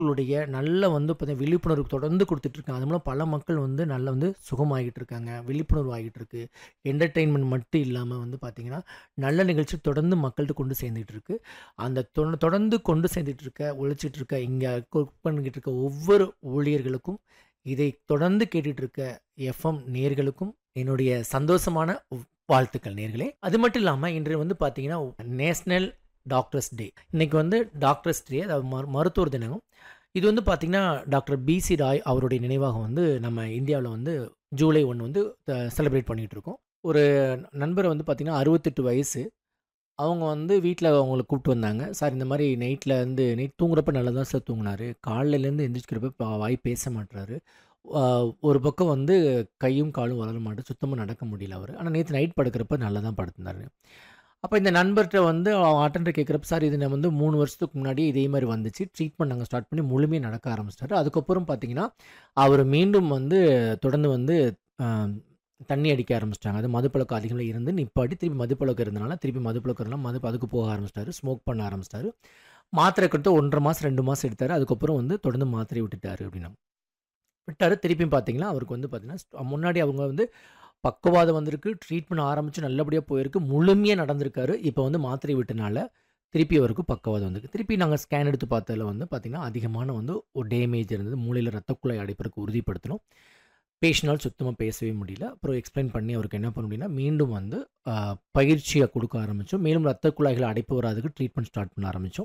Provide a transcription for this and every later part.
மக்களுடைய நல்ல வந்து பார்த்தீங்கன்னா விழிப்புணர்வு தொடர்ந்து கொடுத்துட்டு இருக்காங்க அது மூலம் பல மக்கள் வந்து நல்ல வந்து சுகமாகிட்டு இருக்காங்க விழிப்புணர்வு ஆகிட்டு இருக்கு என்டர்டெயின்மெண்ட் மட்டும் இல்லாமல் வந்து பார்த்தீங்கன்னா நல்ல நிகழ்ச்சி தொடர்ந்து மக்கள்கிட்ட கொண்டு சேர்ந்துட்டு இருக்கு அந்த தொ- தொடர்ந்து கொண்டு சேர்ந்துட்டு இருக்க உழைச்சிட்டு இருக்க இங்கே ஒர்க் பண்ணிக்கிட்டு இருக்க ஒவ்வொரு ஊழியர்களுக்கும் இதை தொடர்ந்து கேட்டுட்டு இருக்க எஃப்எம் நேர்களுக்கும் என்னுடைய சந்தோஷமான வாழ்த்துக்கள் நேர்களே அது மட்டும் இல்லாமல் இன்று வந்து பார்த்தீங்கன்னா நேஷ்னல் டாக்டர்ஸ் டே இன்னைக்கு வந்து டாக்டர்ஸ் டே அதாவது மரு மருத்துவர் தினம் இது வந்து பார்த்தீங்கன்னா டாக்டர் பிசி ராய் அவருடைய நினைவாக வந்து நம்ம இந்தியாவில் வந்து ஜூலை ஒன்று வந்து செலிப்ரேட் பண்ணிகிட்டு இருக்கோம் ஒரு நண்பர் வந்து பார்த்தீங்கன்னா அறுபத்தெட்டு வயசு அவங்க வந்து வீட்டில் அவங்கள கூப்பிட்டு வந்தாங்க சார் இந்த மாதிரி நைட்டில் இருந்து நைட் தூங்குறப்ப நல்லா தான் சார் தூங்கினாரு காலையிலேருந்து எந்திரிச்சிக்கிறப்ப பா- வாய் பேச மாட்டுறாரு ஆஹ் ஒரு பக்கம் வந்து கையும் காலும் வளர மாட்டேன் சுத்தமாக நடக்க முடியல அவர் ஆனால் நேற்று நைட் படுக்கிறப்ப நல்லா தான் படுத்திருந்தாரு அப்போ இந்த நண்பர்கிட்ட வந்து அட்டன்டர் கேட்குறப்ப சார் இது நான் வந்து மூணு வருஷத்துக்கு முன்னாடி இதே மாதிரி வந்துச்சு ட்ரீட்மெண்ட் நாங்கள் ஸ்டார்ட் பண்ணி முழுமையாக நடக்க ஆரம்பிச்சிட்டாரு அதுக்கப்புறம் பார்த்தீங்கன்னா அவர் மீண்டும் வந்து தொடர்ந்து வந்து ஆஹ், தண்ணி அடிக்க ஆரம்பிச்சிட்டாங்க அது மதுப்பழக்கம் அதிகமாக இருந்து நிப்பாட்டி திருப்பி மதுப்பழக்கம் இருந்தனால திருப்பி மதுப்பழக்கம் இருந்தால் மது அதுக்கு போக ஆரம்பிச்சிட்டாரு ஸ்மோக் பண்ண ஆரம்பிச்சிட்டாரு மாத்திரை கொடுத்து ஒன்றரை மாதம் ரெண்டு மாதம் எடுத்தார் அதுக்கப்புறம் வந்து தொடர்ந்து மாத்திரை விட்டுட்டாரு அப்படின்னா விட்டாரு திருப்பியும் பார்த்தீங்கன்னா அவருக்கு வந்து பார்த்தீங்கன்னா முன்னாடி அவங்க வந்து பக்கவாதம் வந்திருக்கு ட்ரீட்மெண்ட் ஆரம்பித்து நல்லபடியாக போயிருக்கு முழுமையாக நடந்திருக்காரு இப்போ வந்து மாத்திரை விட்டனால திருப்பி அவருக்கு பக்கவாதம் வந்திருக்கு திருப்பி நாங்கள் ஸ்கேன் எடுத்து பார்த்ததில் வந்து பார்த்திங்கன்னா அதிகமான வந்து ஒரு டேமேஜ் இருந்தது மூளையில் ரத்த குழாய் அடைப்பதற்கு உறுதிப்படுத்தணும் பேஷனால் சுத்தமாக பேசவே முடியல அப்புறம் எக்ஸ்பிளைன் பண்ணி அவருக்கு என்ன பண்ண முடியும்னா மீண்டும் வந்து ஆஹ், பயிற்சியை கொடுக்க ஆரம்பித்தோம் மேலும் ரத்த குழாய்களை அடைப்பு வராதுக்கு ட்ரீட்மெண்ட் ஸ்டார்ட் பண்ண ஆரம்பித்தோம்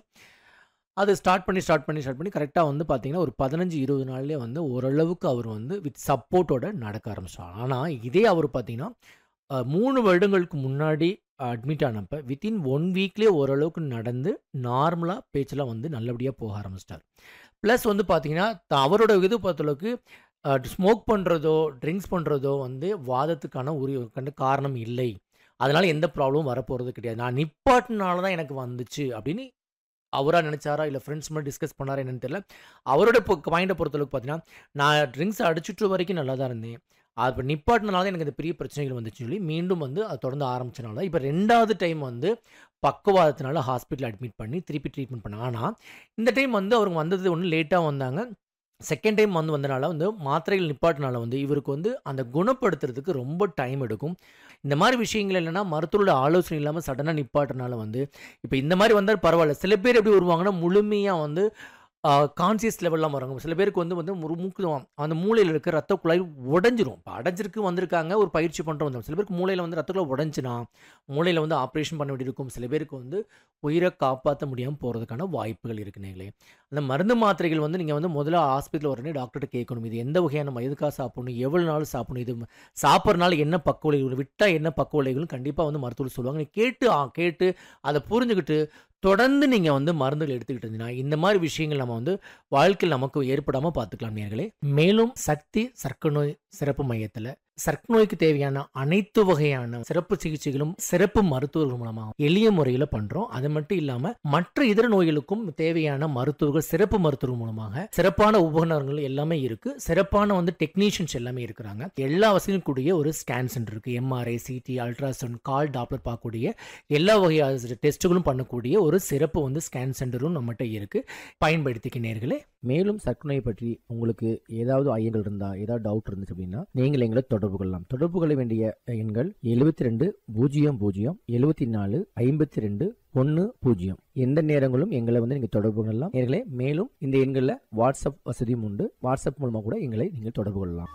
அது ஸ்டார்ட் பண்ணி ஸ்டார்ட் பண்ணி ஸ்டார்ட் பண்ணி கரெக்டாக வந்து பார்த்தீங்கன்னா ஒரு பதினஞ்சு இருபது நாள்லேயே வந்து ஓரளவுக்கு அவர் வந்து வித் சப்போர்ட்டோட நடக்க ஆரம்பிச்சார் ஆனால் இதே அவர் பார்த்தீங்கன்னா அஹ், மூணு வருடங்களுக்கு முன்னாடி அட்மிட் ஆனப்ப வித்தின் ஒன் வீக்லேயே ஓரளவுக்கு நடந்து நார்மலாக பேச்செல்லாம் வந்து நல்லபடியாக போக ஆரம்பிச்சிட்டார் ப்ளஸ் வந்து பார்த்தீங்கன்னா த- அவரோட இது பொறுத்தளவுக்கு ஸ்மோக் பண்ணுறதோ ட்ரிங்க்ஸ் பண்ணுறதோ வந்து வாதத்துக்கான ஒரு கண்டு காரணம் இல்லை அதனால் எந்த ப்ராப்ளமும் வரப்போகிறது கிடையாது நான் நிப்பாட்டினால தான் எனக்கு வந்துச்சு அப்படின்னு அவராக நினச்சாரா இல்லை ஃப்ரெண்ட்ஸ் மாதிரி டிஸ்கஸ் பண்ணாரா என்னன்னு தெரியல அவரோட பாயிண்டை பொறுத்தளவுக்கு பார்த்தீங்கன்னா நான் ட்ரிங்க்ஸ் அடிச்சுட்டு வரைக்கும் நல்லா தான் இருந்தேன் அது இப்போ நிப்பாட்டினால தான் எனக்கு இந்த பெரிய பிரச்சனைகள் வந்துச்சு சொல்லி மீண்டும் வந்து அது தொடர்ந்து ஆரம்பிச்சனால இப்போ ரெண்டாவது டைம் வந்து பக்கவாதத்தினால ஹாஸ்பிட்டல் அட்மிட் பண்ணி திருப்பி ட்ரீட்மெண்ட் பண்ணாங்க ஆனால் இந்த டைம் வந்து அவங்க வந்தது ஒன்று லேட்டாக வந்தாங்க செகண்ட் டைம் வந்து வந்தனால வந்து மாத்திரைகள் நிப்பாட்டினால வந்து இவருக்கு வந்து அந்த குணப்படுத்துறதுக்கு ரொம்ப டைம் எடுக்கும் இந்த மாதிரி விஷயங்கள் இல்லைன்னா மருத்துவரோட ஆலோசனை இல்லாமல் சடனாக நிப்பாட்டினால வந்து இப்போ இந்த மாதிரி வந்தால் பரவாயில்ல சில பேர் எப்படி வருவாங்கன்னா முழுமையாக வந்து கான்சியஸ் லெவல்லாம் வராங்க சில பேருக்கு வந்து வந்து ஒரு மூக்கு அந்த மூளையில் இருக்க ரத்த குழாய் உடஞ்சிரும் இப்போ அடைஞ்சிருக்கு வந்திருக்காங்க ஒரு பயிற்சி பண்ணுறோம் வந்தோம் சில பேருக்கு மூளையில் வந்து ரத்த குழாய் உடஞ்சினா மூளையில் வந்து ஆப்ரேஷன் பண்ண வேண்டியிருக்கும் சில பேருக்கு வந்து உயிரை காப்பாற்ற முடியாமல் போகிறதுக்கான வாய்ப்புகள் இருக்கு நேர்களே அந்த மருந்து மாத்திரைகள் வந்து நீங்கள் வந்து முதல்ல ஹாஸ்பிட்டல் உடனே டாக்டர்கிட்ட கேட்கணும் இது எந்த வகையான நம்ம எதுக்காக சாப்பிடணும் எவ்வளோ நாள் சாப்பிடணும் இது சாப்பிட்றனால என்ன பக்க விளைவுகள் விட்டால் என்ன பக்க விளைவுகள் கண்டிப்பாக வந்து மருத்துவர் சொல்லுவாங்க நீ கேட்டு ஆ கேட்டு அதை புரிஞ்சுக்கிட்டு தொடர்ந்து நீங்கள் வந்து மருந்துகள் எடுத்துக்கிட்டு இருந்தீங்கன்னா இந்த மாதிரி விஷயங்கள் நம்ம வந்து வாழ்க்கையில் நமக்கு ஏற்படாமல் பார்த்துக்கலாம் நேர்களே மேலும் சக்தி சர்க்கரை நோய் சிறப்பு மையத்தில் சர்க்கரை நோய்க்கு தேவையான அனைத்து வகையான சிறப்பு சிகிச்சைகளும் சிறப்பு மருத்துவர்கள் மூலமாக எளிய முறையில் பண்றோம் அது மட்டும் இல்லாம மற்ற இதர நோய்களுக்கும் தேவையான மருத்துவர்கள் சிறப்பு மருத்துவர்கள் மூலமாக சிறப்பான உபகரணங்கள் எல்லாமே இருக்கு சிறப்பான வந்து டெக்னீஷியன்ஸ் எல்லாமே இருக்கிறாங்க எல்லா வசதியும் கூடிய ஒரு ஸ்கேன் சென்டர் இருக்கு எம்ஆர்ஐ சிடி அல்ட்ராசவுண்ட் கால் டாப்லர் பார்க்கக்கூடிய எல்லா வகையான டெஸ்ட்டுகளும் பண்ணக்கூடிய ஒரு சிறப்பு வந்து ஸ்கேன் சென்டரும் நம்மகிட்ட இருக்கு பயன்படுத்திக்க நேர்களே மேலும் சர்க்கரை நோய் பற்றி உங்களுக்கு ஏதாவது ஐயங்கள் இருந்தா ஏதாவது டவுட் இருந்துச்சு அப்படின்னா நீங்கள் எங்களை தொடர்பு கொள்ளலாம் தொடர்பு கொள்ள வேண்டிய எண்கள் எழுபத்தி ரெண்டு பூஜ்ஜியம் பூஜ்ஜியம் எழுபத்தி நாலு ஐம்பத்தி ரெண்டு ஒன்று பூஜ்ஜியம் எந்த நேரங்களும் எங்களை வந்து நீங்கள் தொடர்பு கொள்ளலாம் நேர்களே மேலும் இந்த எண்களில் வாட்ஸ்அப் வசதியும் உண்டு வாட்ஸ்அப் மூலமாக கூட எங்களை நீங்கள் தொடர்பு கொள்ளலாம்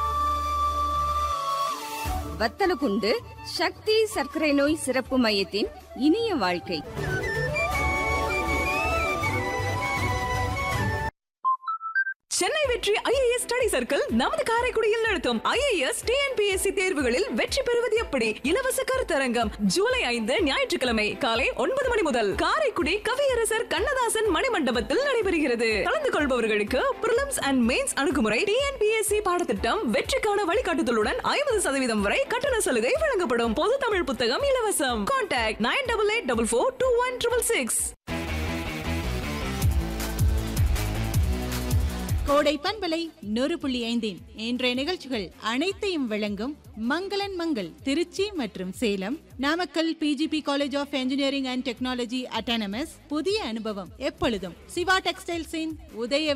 வத்தலகுண்டு சக்தி சர்க்கரை நோய் சிறப்பு மையத்தின் இனிய வாழ்க்கை சென்னை வெற்றி ஐஏஎஸ் ஸ்டடி சர்க்கிள் நமது காரைக்குடியில் நடத்தும் ஐஏஎஸ் டிஎன்பிஎஸ்சி தேர்வுகளில் வெற்றி பெறுவது எப்படி இலவச கருத்தரங்கம் ஜூலை ஐந்து ஞாயிற்றுக்கிழமை காலை ஒன்பது மணி முதல் காரைக்குடி கவியரசர் கண்ணதாசன் மணிமண்டபத்தில் நடைபெறுகிறது கலந்து கொள்பவர்களுக்கு பிரிலிம்ஸ் அண்ட் மெயின்ஸ் அணுகுமுறை டிஎன்பிஎஸ்சி பாடத்திட்டம் வெற்றிக்கான வழிகாட்டுதலுடன் ஐம்பது சதவீதம் வரை கட்டண சலுகை வழங்கப்படும் பொது தமிழ் புத்தகம் இலவசம் contact nine double eight double four two one triple six கோடை பண்பலை நூறு புள்ளி ஐந்தின் இன்றைய நிகழ்ச்சிகள் அனைத்தையும் வழங்கும் மங்களன் மங்கள் திருச்சி மற்றும் Salem Namakkal PGP college of engineering and technology autonomous புதிய அனுபவம் எப்பொழுதும் சிவா டெக்ஸ்டைல்ஸின் உதய